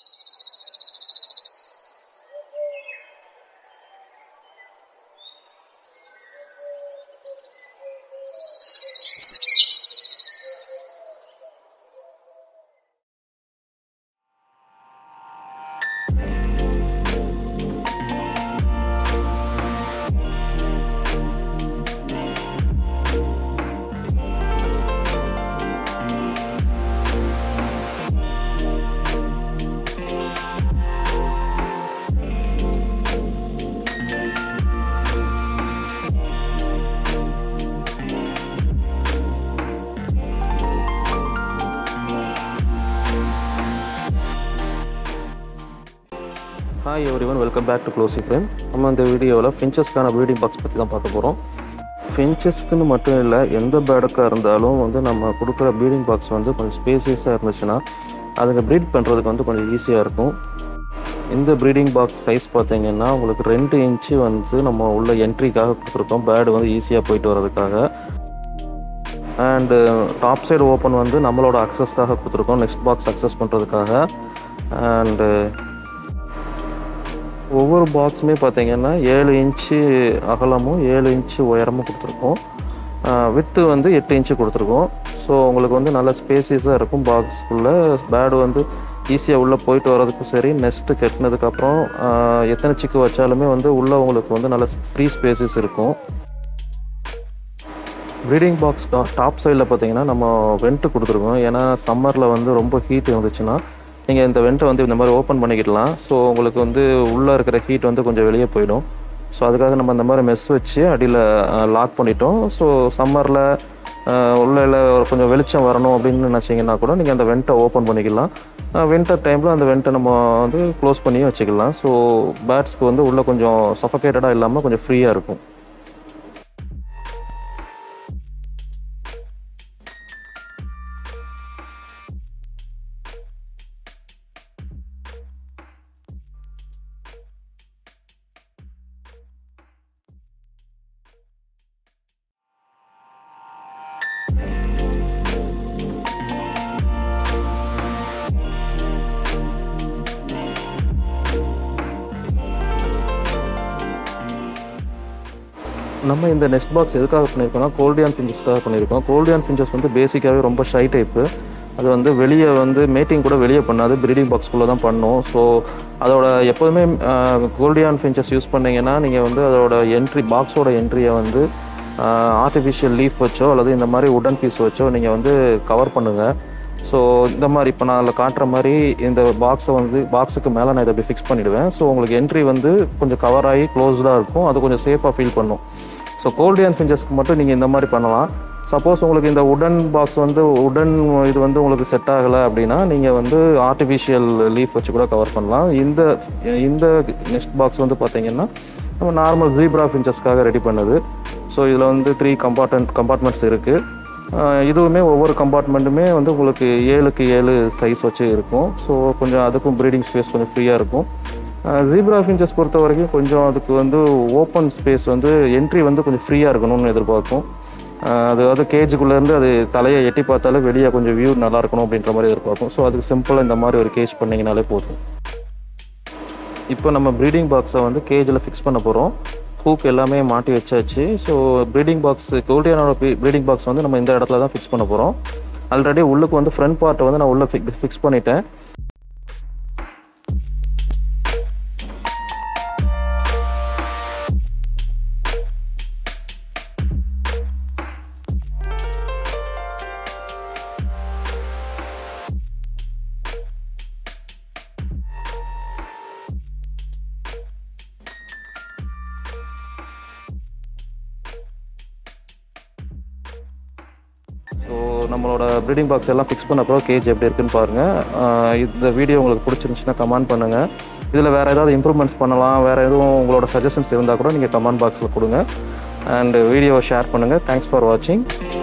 hi everyone welcome back to glossy frame நம்ம இந்த வீடியோவில் ஃபின்ச்சஸ்க்கான ப்ரீடிங் பாக்ஸ் பற்றி தான் பார்க்க போகிறோம் ஃபின்ச்சஸ்க்குன்னு மட்டும் இல்லை எந்த பேர்டுக்காக இருந்தாலும் வந்து நம்ம கொடுக்குற ப்ரீடிங் பாக்ஸ் வந்து கொஞ்சம் ஸ்பேசியஸாக இருந்துச்சுன்னா அதுங்க ப்ரீட் பண்ணுறதுக்கு வந்து கொஞ்சம் ஈஸியாக இருக்கும் இந்த ப்ரீடிங் பாக்ஸ் சைஸ் பார்த்தீங்கன்னா உங்களுக்கு ரெண்டு இன்ச்சு வந்து நம்ம உள்ள என்ட்ரிக்காக கொடுத்துருக்கோம் பேர்டு வந்து ஈஸியாக போயிட்டு வர்றதுக்காக அண்டு டாப் சைடு ஓப்பன் வந்து நம்மளோட அக்சஸ்க்காக கொடுத்துருக்கோம் நெக்ஸ்ட் பாக்ஸ் அக்சஸ் பண்ணுறதுக்காக அண்டு ஒவ்வொரு பாக்ஸுமே பார்த்தீங்கன்னா ஏழு இன்ச்சு அகலமும் ஏழு இன்ச்சு உயரமும் கொடுத்துருக்கோம் வித்து வந்து எட்டு இன்ச்சு கொடுத்துருக்கோம் ஸோ உங்களுக்கு வந்து நல்ல ஸ்பேசியஸாக இருக்கும் பாக்ஸ்க்குள்ளே பேர்டு வந்து ஈஸியாக உள்ளே போயிட்டு வர்றதுக்கும் சரி நெஸ்ட்டு கட்டினதுக்கப்புறம் எத்தனை சிக்கு வச்சாலுமே வந்து உள்ளே உங்களுக்கு வந்து நல்ல ஃப்ரீ ஸ்பேசஸ் இருக்கும் ப்ரீடிங் பாக்ஸ் டாப் சைடில் பார்த்தீங்கன்னா நம்ம வெண்ட்டு கொடுத்துருக்கோம் ஏன்னா சம்மரில் வந்து ரொம்ப ஹீட் இருந்துச்சுன்னா நீங்கள் இந்த வெண்ட்டை வந்து இந்த மாதிரி ஓப்பன் பண்ணிக்கிடலாம் ஸோ உங்களுக்கு வந்து உள்ளே இருக்கிற ஹீட் வந்து கொஞ்சம் வெளியே போயிடும் ஸோ அதுக்காக நம்ம இந்த மாதிரி மெஸ் வச்சு அடியில் லாக் பண்ணிட்டோம் ஸோ சம்மரில் உள்ள கொஞ்சம் வெளிச்சம் வரணும் அப்படின்னு நினச்சிங்கன்னா கூட நீங்கள் அந்த வெண்ட்டை ஓப்பன் பண்ணிக்கலாம் வின்டர் டைமில் அந்த வெண்ட்டை நம்ம வந்து க்ளோஸ் பண்ணியும் வச்சுக்கலாம் ஸோ பேர்ட்ஸ்க்கு வந்து உள்ளே கொஞ்சம் சஃபகேட்டடாக இல்லாமல் கொஞ்சம் ஃப்ரீயாக இருக்கும் நம்ம இந்த நெஸ்ட் பாக்ஸ் எதுக்காக பண்ணியிருக்கோம்னா கோல்டியான் ஃபிஞ்சஸ்க்காக பண்ணியிருக்கோம் கோல்டியான் ஃபிஞ்சஸ் வந்து பேசிக்காகவே ரொம்ப ஷை டைப்பு அது வந்து வெளியே வந்து மேட்டிங் கூட வெளியே பண்ணாது ப்ரீடிங் பாக்ஸ்குள்ளே தான் பண்ணும் ஸோ அதோட எப்போதுமே கோல்டியான் ஃபிஞ்சஸ் யூஸ் பண்ணிங்கன்னா நீங்கள் வந்து அதோட என்ட்ரி பாக்ஸோட என்ட்ரியை வந்து ஆர்டிஃபிஷியல் லீஃப் வச்சோ அல்லது இந்த மாதிரி உடன் பீஸ் வச்சோ நீங்கள் வந்து கவர் பண்ணுங்கள் ஸோ இந்த மாதிரி இப்போ நான் அதில் காட்டுற மாதிரி இந்த பாக்ஸை வந்து பாக்ஸுக்கு மேலே நான் இதை அப்படி ஃபிக்ஸ் பண்ணிவிடுவேன் ஸோ உங்களுக்கு என்ட்ரி வந்து கொஞ்சம் கவர் ஆகி க்ளோஸ்டாக இருக்கும் அது கொஞ்சம் சேஃபாக ஃபீல் பண்ணும் ஸோ கோல்டியன் ஃபிஞ்சஸ்க்கு மட்டும் நீங்கள் இந்த மாதிரி பண்ணலாம் சப்போஸ் உங்களுக்கு இந்த உடன் பாக்ஸ் வந்து உடன் இது வந்து உங்களுக்கு செட் ஆகலை அப்படின்னா நீங்கள் வந்து ஆர்டிஃபிஷியல் லீஃப் வச்சு கூட கவர் பண்ணலாம் இந்த இந்த நெக்ஸ்ட் பாக்ஸ் வந்து பார்த்தீங்கன்னா நம்ம நார்மல் ஜீப்ரா ஃபிஞ்சஸ்க்காக ரெடி பண்ணது ஸோ இதில் வந்து த்ரீ கம்பார்ட்மெண்ட் கம்பார்ட்மெண்ட்ஸ் இருக்குது இதுவுமே ஒவ்வொரு கம்பார்ட்மெண்ட்டுமே வந்து உங்களுக்கு ஏழுக்கு ஏழு சைஸ் வச்சு இருக்கும் ஸோ கொஞ்சம் அதுக்கும் ப்ரீடிங் ஸ்பேஸ் கொஞ்சம் ஃப்ரீயாக இருக்கும் ஜீப்ரா ஃபின்ச்சஸ் பொறுத்த வரைக்கும் கொஞ்சம் அதுக்கு வந்து ஓப்பன் ஸ்பேஸ் வந்து என்ட்ரி வந்து கொஞ்சம் ஃப்ரீயாக இருக்கணும்னு எதிர்பார்க்கும் அதாவது கேஜுக்குள்ளேருந்து அது தலையை எட்டி பார்த்தாலே வெளியே கொஞ்சம் வியூ நல்லா இருக்கணும் அப்படின்ற மாதிரி எதிர்பார்க்கும் ஸோ அதுக்கு சிம்பிளாக இந்த மாதிரி ஒரு கேஜ் பண்ணிங்கனாலே போதும் இப்போ நம்ம ப்ரீடிங் பாக்ஸை வந்து கேஜில் ஃபிக்ஸ் பண்ண போகிறோம் ஹூக் எல்லாமே மாட்டி வச்சாச்சு ஸோ ப்ரீடிங் பாக்ஸ் கோல்டியானோட ப்ரீடிங் பாக்ஸ் வந்து நம்ம இந்த இடத்துல தான் ஃபிக்ஸ் பண்ண போகிறோம் ஆல்ரெடி உள்ளுக்கு வந்து ஃப்ரண்ட் பார்ட்டை வந்து நான் உள்ளே ஃபிக்ஸ் பண்ணிட்டேன் ஸோ நம்மளோட ப்ரீடிங் பாக்ஸ் எல்லாம் ஃபிக்ஸ் பண்ண அப்புறம் கேஜ் எப்படி இருக்குன்னு பாருங்கள் இந்த வீடியோ உங்களுக்கு பிடிச்சிருந்துச்சுன்னா கமெண்ட் பண்ணுங்கள் இதில் வேறு ஏதாவது இம்ப்ரூவ்மெண்ட்ஸ் பண்ணலாம் வேறு எதுவும் உங்களோட சஜஷன்ஸ் இருந்தால் கூட நீங்கள் கமெண்ட் பாக்ஸில் கொடுங்க அண்ட் வீடியோவை ஷேர் பண்ணுங்கள் தேங்க்ஸ் ஃபார் வாட்சிங்